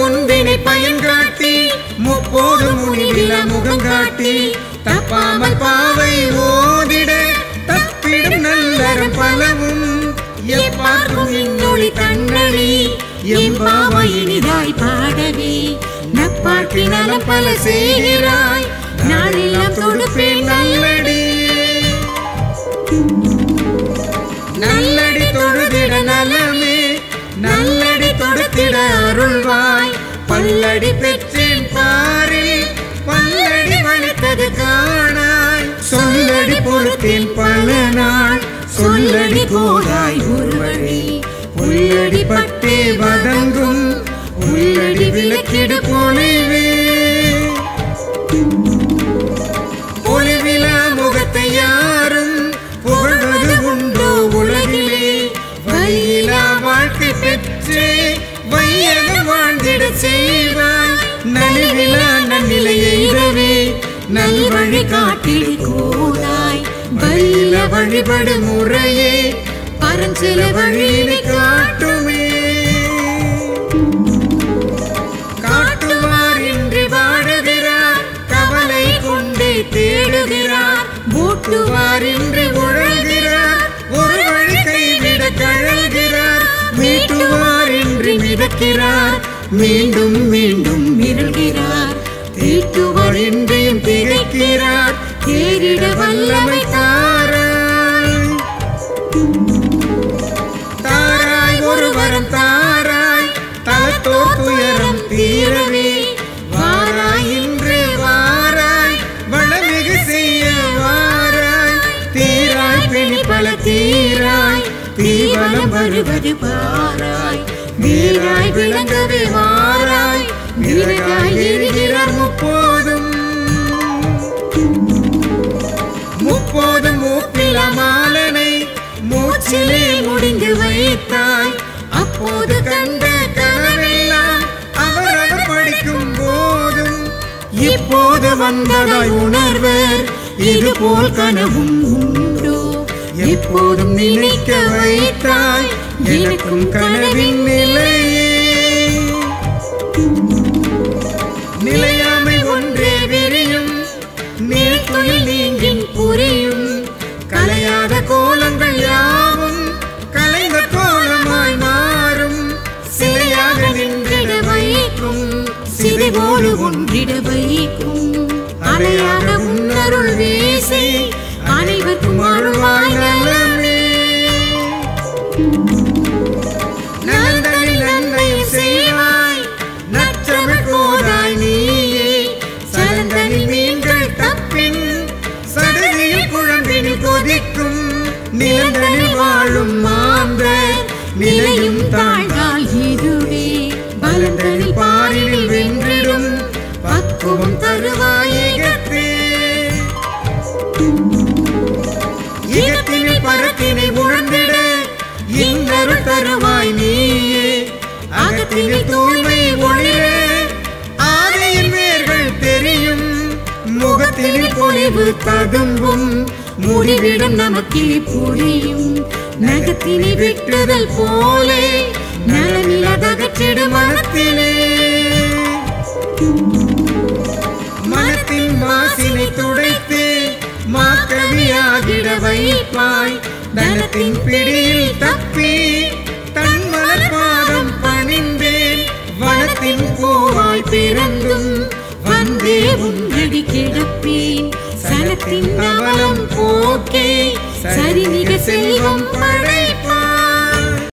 முன்வினை பயன் காட்டி முப்போது முனிவில முகம் காட்டி தப்பாமல் பாவை ஓதிட தப்பிடும் நல்லறம் பலவும் எப்பார்க்கும் இன்னொளி கண்ணளி எம்பாவை இனிதாய் பாடவே நப்பாட்டி நலம் பல செய்கிறாய் நாளெல்லாம் தொடுப்பேன் நல்லடி நல்லடி தொழுதிட நலமே நல்லடி தொடுத்திட அருள்வாய் பல்லடி பெற்றேன் பாரில் பல்லடி வலித்தது காணாய் சொல்லடி பொறுத்தேன் பல நாள் சொல்லடி போதாய் ஒரு வழி உள்ளடி பட்டே வதங்கும் உள்ளடி விளக்கிடு பொழிவே ஒளிவிலா முகத்தை யாரும் புகழ்வது உண்டோ உலகிலே வழியிலா வாழ்க்கை பெற்றே வையகம் வாழ்ந்திட செய்வாய் நலிவிலா நன்னிலை எய்தவே நல்வழி காட்டிடு கூடாய் வழியில வழிபடு முறையே பரஞ்சில வழியினை காட்டுமே காட்டுவார் இன்றி வாழுகிறார் கவலை கொண்டே தேடுகிறார் மூட்டுவார் இன்றி உழல்கிறார் ஒரு வழி கைவிட கழல்கிறார் மீட்டுவார் இன்றி மிதக்கிறார் மீண்டும் மீண்டும் மிரள்கிறார் தீட்டுவார் இன்றியும் திகைக்கிறார் தேரிட வல்லமை தாராய் தாராய் ஒரு வரம் தாராய் தலத்தோர் துயரம் தீரவே வாராய் இன்று வாராய் வளமிகு செய்ய வாராய் தீராய் பிணி பல தீராய் தீவனம் வருவது பாராய் வீராய் விளங்கவே வாராய் வீரகாய் எரிகிறார் முப்போதும் முப்போதும் மூப்பில மாலனை மூச்சிலே முடிந்து வைத்தாய் அப்போது கண்ட கனவெல்லாம் அவரவர் படிக்கும் போதும் இப்போது வந்ததாய் உணர்வர் இது போல் கனவும் உண்டோ எப்போதும் நினைக்க வைத்தாய் எனக்கும் கனவின் நிலையே நிலையாமை ஒன்றே விரியும் நீழ்த்துயில் நீங்கின் புரியும் கலையாத கோலங்கள் யாவும் கலைந்த கோலமாய் மாறும் சிலையாக நின்றிட வைக்கும் சிதைவோடு ஒன்றிட வைக்கும் அலையாக உன்னருள் வீசி அனைவருக்கும் அருள்வாய் நலமே நலந்தனில் நன்மையும் செய்வாய் நற்றமிழ் கோதாய் நீயே சலந்தனில் மீன்கள் தப்பின் சடதியில் குழம்பினில் கொதிக்கும் நிலந்தனில் வாழும் மாந்த நிலையும் தாழ்ந்தால் இதுவே பலந்தனில் பாரினில் வென்றிடும் பக்குவம் தருவாயகத்தே ஈகத்தினில் பரத்தினை உணர்ந்திட இன்னருள் தருவாய் நீயே அகத்தினில் தூய்மை ஒளிர ஆதையின் வேர்கள் தெரியும் முகத்தினில் பொலிவு ததும்பும் முடிவிடம் நமக்கே புரியும் நகத்தினை வெட்டுதல் போலே நலமில்லாதகற்றிடு மனத்திலே மனத்தின் மாசினை துடைத்து மாக்கவியாகிட வைப்பாய் தனத்தின் பிடியில் தப்பி தன் மலர்பாதம் பணிந்தேன் வனத்தின் பூவாய் பிறந்தும் வந்தே உன்னடி கிடப்பேன் சனத்தின் அவலம் போக்கே சரிநிக செல்வம் பட